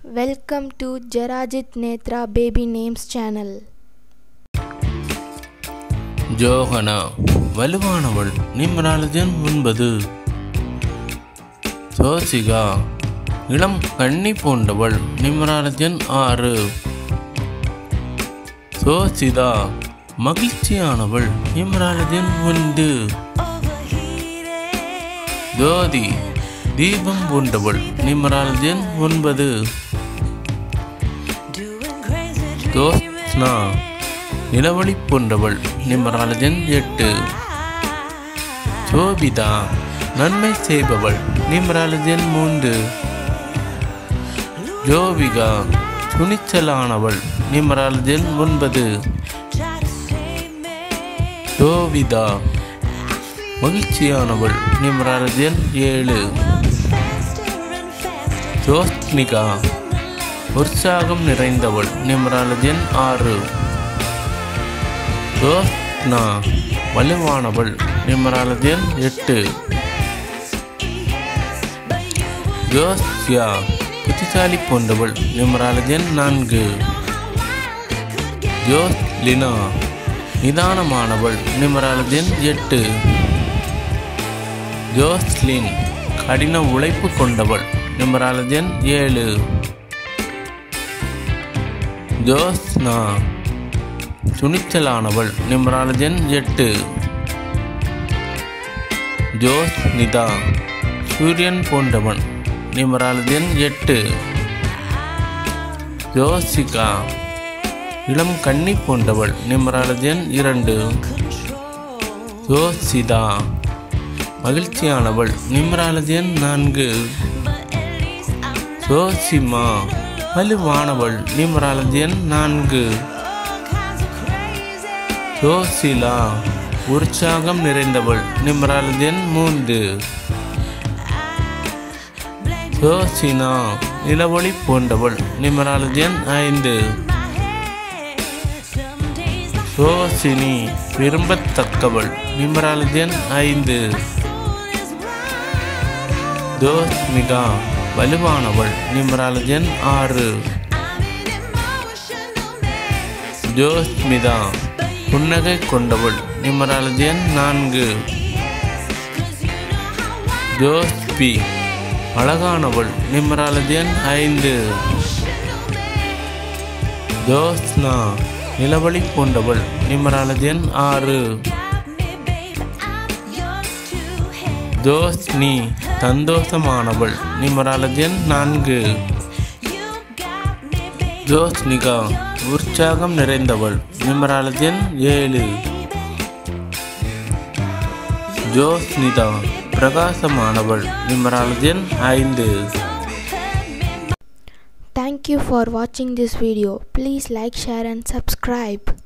Welcome to Jarajit Netra Baby Names channel. ஜோகனா வலுவானவள் நிம்ராலஜன் ஒன்பது சோசிகா இளம் கன்னி போன்றவள் நிம்ராலஜன் ஆறு சோசிதா மகிழ்ச்சியானவள் நிம்ராலஜன் ஒன்று ஜோதி தீபம் போன்றவள் நிம்ராலஜன் ஒன்பது ஜோத்ஸ்னா நிலவழி போன்றவள் நிமராலஜன் எட்டு சோபிதா நன்மை செய்பவள் நிமராலஜன் மூன்று ஜோவிகா துணிச்சலானவள் நிமராலஜன் ஒன்பது ஜோவிதா மகிழ்ச்சியானவள் நிமராலஜன் ஏழு ஜோஸ்னிகா உற்சாகம் நிறைந்தவள் நிமராலஜன் ஆறு ஜோஸ்னா வலுவானவள் நிமராலஜன் எட்டு ஜோஸ்யா புத்திசாலி போன்றவள் நிமராலஜன் நான்கு ஜோஸ்லினா நிதானமானவள் நிமராலஜன் எட்டு ஜோஸ்லின் கடின உழைப்பு கொண்டவள் நிமராலஜன் ஏழு ஜோஸ்னா துணிச்சலானவள் நிம்ராலஜன் எட்டு ஜோஸ் நிதா சூரியன் போன்றவன் நிம்ராலஜன் எட்டு ஜோசிகா இளம் கன்னி போன்றவள் நிம்ராலஜன் இரண்டு ஜோசிதா மகிழ்ச்சியானவள் நிம்ராலஜன் நான்கு ஜோசிமா வலுவானவள் நிம்ராலஜன் நான்கு ஜோசிலா உற்சாகம் நிறைந்தவள் நிம்ராலஜன் மூன்று ஜோசினா நிலவொளி போன்றவள் நிம்ராலஜன் ஐந்து ஜோசினி விரும்பத்தக்கவள் நிம்ராலஜன் ஐந்து ஜோஸ்மிகா வலுவானவள் நிம்ராலஜன் ஆறு ஜோஸ்மிதா புன்னகை கொண்டவள் நிமராலஜன் நான்கு ஜோஸ்பி அழகானவள் நிமராலஜன் ஐந்து ஜோஸ்னா நிலவழி போன்றவள் நிமராலஜன் ஆறு ஜோஸ்னி சந்தோஷமானவள் நிமராலஜன் நான்கு ஜோஸ்னிகா உற்சாகம் நிறைந்தவள் நிமராலஜன் ஏழு ஜோஸ்னிதா பிரகாசமானவள் நிமராலஜன் ஐந்து Thank you for watching this video. Please like, share and subscribe.